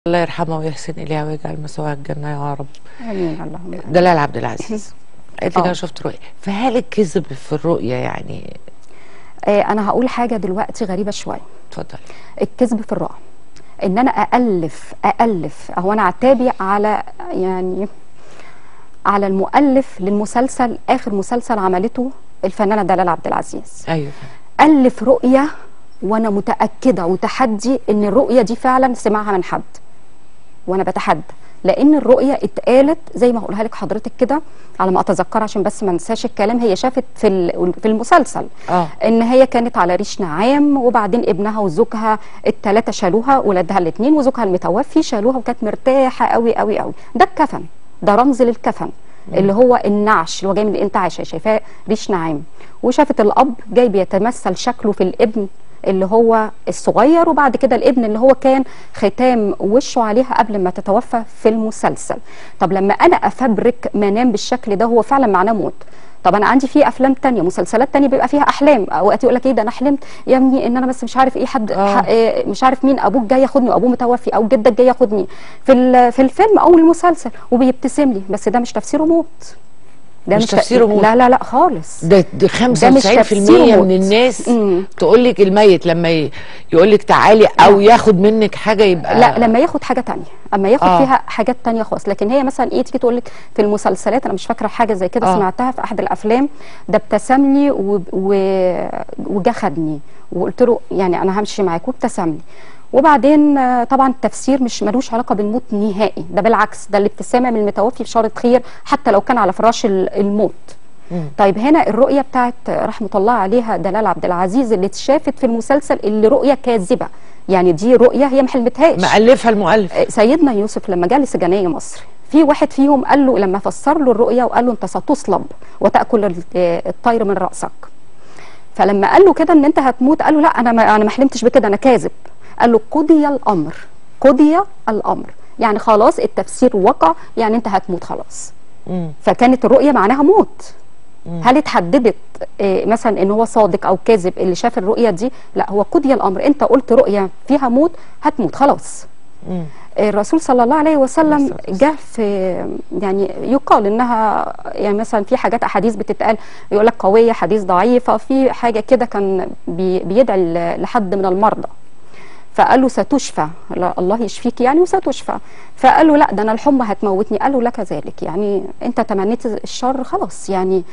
الله يرحمه ويحسن اليها ويجعل مسواها الجنه يا رب امين اللهم آمين. دلال عبد العزيز قالت لك آه. انا شفت رؤيه فهل الكذب في الرؤيه يعني آه انا هقول حاجه دلوقتي غريبه شويه اتفضل الكذب في الرؤى ان انا الف الف هو انا عتابي على يعني على المؤلف للمسلسل اخر مسلسل عملته الفنانه دلال عبد العزيز ايوه الف رؤيه وانا متاكده وتحدي ان الرؤيه دي فعلا سمعها من حد وانا بتحدى لان الرؤيه اتقالت زي ما هقولها لك حضرتك كده على ما اتذكر عشان بس ما انساش الكلام هي شافت في ال- في المسلسل اه ان هي كانت على ريش نعام وبعدين ابنها وزوجها الثلاثه شالوها ولادها الاثنين وزوجها المتوفي شالوها وكانت مرتاحه قوي قوي قوي ده الكفن ده رمز للكفن اللي هو النعش اللي هو جاي من الانتعاش هي شايفاه ريش نعام وشافت الاب جاي بيتمثل شكله في الابن اللي هو الصغير وبعد كده الابن اللي هو كان ختام وشه عليها قبل ما تتوفى في المسلسل طب لما انا افبرك منام بالشكل ده هو فعلا معناه موت طب انا عندي في افلام تانية مسلسلات تانية بيبقى فيها احلام اوقات يقول لك ايه ده انا حلمت يا ابني ان انا بس مش عارف ايه حد آه. ح- إيه مش عارف مين ابوك جاي ياخدني وابوه متوفي او جدك جاي ياخدني في ال- في الفيلم او المسلسل وبيبتسم لي بس ده مش تفسيره موت ده مش ت- تفسيره موت. لا لا لا خالص ده ده 95% تفسيره من موت. الناس مم. تقول لك الميت لما يقول لك تعالي او ياخد منك حاجه يبقى لا لما ياخد حاجه تانية اما ياخد آه. آه. فيها حاجات تانية خالص لكن هي مثلا ايه تيجي تقول لك في المسلسلات انا مش فاكره حاجه زي كده آه. آه. سمعتها في احد الافلام ده ابتسم لي و... و... وجا خدني وقلت له يعني انا همشي معاك وابتسم لي وبعدين آه، طبعا التفسير مش ملوش علاقه بالموت نهائي ده بالعكس ده الابتسامه من المتوفي بشاره خير حتى لو كان على فراش ال- الموت مم. طيب هنا الرؤيه بتاعت رحمه الله عليها دلال عبد العزيز اللي اتشافت في المسلسل اللي رؤيه كاذبه يعني دي رؤيه هي ما حلمتهاش مألفها المؤلف سيدنا يوسف لما جاء لسجناء مصر في واحد فيهم قال له لما فسر له الرؤيا وقال له انت ستصلب وتاكل ال- آه، الطير من راسك فلما قال له كده ان انت هتموت قال له لا انا ما انا ما حلمتش بكده انا كاذب قال له قضي الامر قضي الامر يعني خلاص التفسير وقع يعني انت هتموت خلاص مم. فكانت الرؤيه معناها موت هل اتحددت آه، مثلا ان هو صادق او كاذب اللي شاف الرؤيه دي لا هو قضي الامر انت قلت رؤيه فيها موت هتموت خلاص مم. الرسول صلى الله عليه وسلم عليه الصلاة جاء في يعني يقال انها يعني مثلا في حاجات احاديث بتتقال يقول لك قويه حديث ضعيفه في حاجه كده كان بي بيدعي ل- لحد من المرضى فقال له ستشفى لا الله يشفيك يعني وستشفى فقال له لا ده انا الحمى هتموتني قال له لك ذلك يعني انت تمنيت الشر خلاص يعني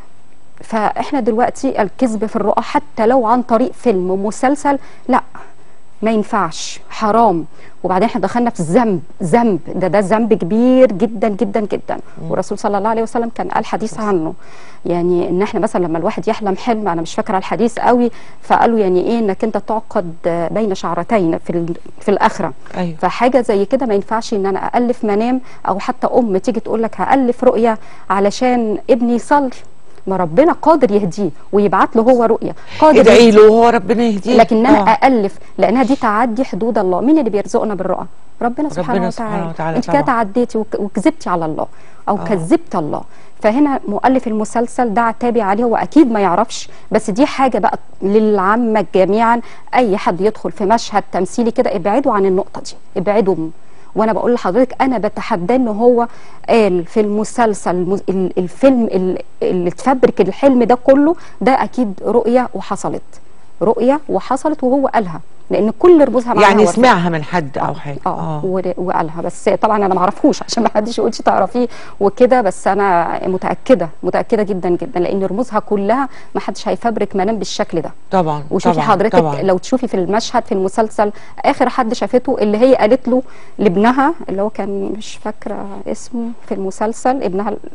فاحنا دلوقتي الكذب في الرؤى حتى لو عن طريق فيلم ومسلسل لا ما ينفعش حرام وبعدين احنا دخلنا في ذنب ذنب ده ده ذنب كبير جدا جدا جدا والرسول صلى الله عليه وسلم كان قال حديث عنه يعني ان احنا مثلا لما الواحد يحلم حلم انا مش فاكره الحديث قوي فقالوا يعني ايه انك انت تعقد بين شعرتين في ال- في الاخره ايوه فحاجه زي كده ما ينفعش ان انا الف منام او حتى ام تيجي تقول لك هالف رؤيه علشان ابني يصلي ما ربنا قادر يهديه ويبعت له هو رؤيه قادر ادعي له وهو ربنا يهديه لكن انا آه. أألف لأنها دي تعدي حدود الله مين اللي بيرزقنا بالرؤى ربنا سبحانه ربنا وتعالى, سبحانه وتعالى انت طبعا. كده تعديتي وك- وكذبتي على الله او آه. كذبت الله فهنا مؤلف المسلسل ده عتابي عليه هو اكيد ما يعرفش بس دي حاجه بقى للعامه جميعا اي حد يدخل في مشهد تمثيلي كده ابعدوا عن النقطه دي ابعدوا وانا بقول لحضرتك انا بتحدى ان هو قال في المسلسل المز- ال- الفيلم ال- اللي اتفبرك الحلم ده كله ده اكيد رؤيه وحصلت رؤيه وحصلت وهو قالها لان كل رموزها معناها يعني وردة. سمعها من حد او حاجه اه ور- وقالها بس طبعا انا ما اعرفوش عشان ما حدش يقولش تعرفيه وكده بس انا متاكده متاكده جدا جدا لان رموزها كلها ما حدش هيفبرك منام بالشكل ده طبعا وشوفي طبعا حضرتك طبعا. لو تشوفي في المشهد في المسلسل اخر حد شافته اللي هي قالت له لابنها اللي هو كان مش فاكره اسمه في المسلسل ابنها ال-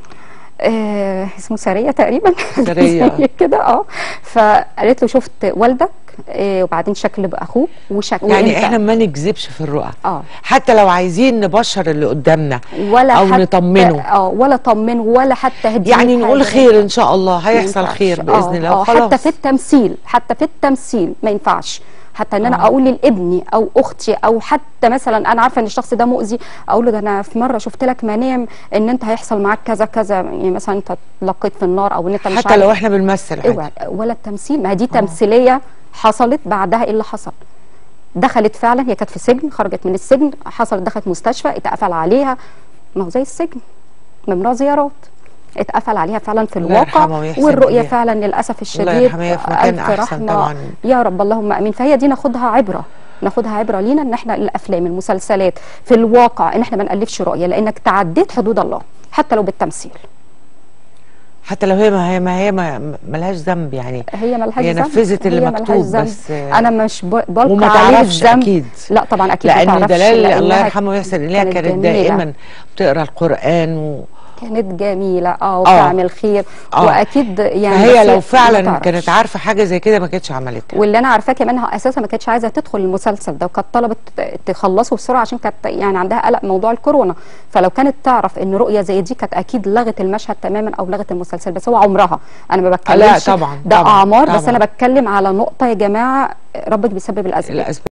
آه اسمه ساريه تقريبا سارية. زي كده اه فقالت له شفت والدك آه وبعدين شكل باخوه وشكل يعني وإنت- احنا ما نكذبش في الرؤى اه حتى لو عايزين نبشر اللي قدامنا ولا أو حتى نطمنه. اه ولا طمنه ولا حتى هديه يعني نقول حاجة. خير ان شاء الله ما هيحصل ينفعش. خير باذن آه، الله آه، وخلاص حتى في التمثيل حتى في التمثيل ما ينفعش حتى ان انا آه. اقول لابني او اختي او حتى مثلا انا عارفه ان الشخص ده مؤذي اقول له ده انا في مره شفت لك منام ان انت هيحصل معاك كذا كذا يعني مثلا انت لقيت في النار او ان انت مش حتى عارف لو احنا بنمثل عادي اوعى ولا التمثيل ما هي دي تمثيليه حصلت بعدها ايه اللي حصل دخلت فعلا هي كانت في سجن خرجت من السجن حصلت دخلت مستشفى اتقفل عليها ما هو زي السجن ممنوع زيارات اتقفل عليها فعلا في الله الواقع يرحمها ويحسن والرؤيه إليها. فعلا للاسف الله الشديد يرحمها، هي في مكان ألف أحسن رحمة. طبعاً. يا رب اللهم امين فهي دي ناخدها عبره ناخدها عبره لينا ان احنا الافلام المسلسلات في الواقع ان احنا ما نالفش رؤيه لانك تعديت حدود الله حتى لو بالتمثيل حتى لو هي ما هي ما هي ما ملهاش ذنب يعني هي ملهاش هي ذنب نفذت اللي هي ملهاش مكتوب ذنب. بس انا مش ب- بلقى وما عليه تعرفش الذنب أكيد. لا طبعا اكيد ما لان تعرفش دلال الله لأنها يرحمه ويحسن اليها كانت, جميلة. دائما بتقرا القران و... كانت جميله اه وبتعمل خير آه. واكيد يعني فهي بس لو ما فعلا تعرفش. كانت عارفه حاجه زي كده ما كانتش عملتها واللي انا عارفاه كمان انها اساسا ما كانتش عايزه تدخل المسلسل ده وكانت طلبت تخلصه بسرعه عشان كانت يعني عندها قلق موضوع الكورونا فلو كانت تعرف ان رؤيه زي دي كانت اكيد لغت المشهد تماما او لغت المسلسل بس هو عمرها انا ما بتكلمش طبعاً، ده طبعاً، اعمار بس طبعاً. انا بتكلم على نقطه يا جماعه ربك بيسبب الاسباب الاسباب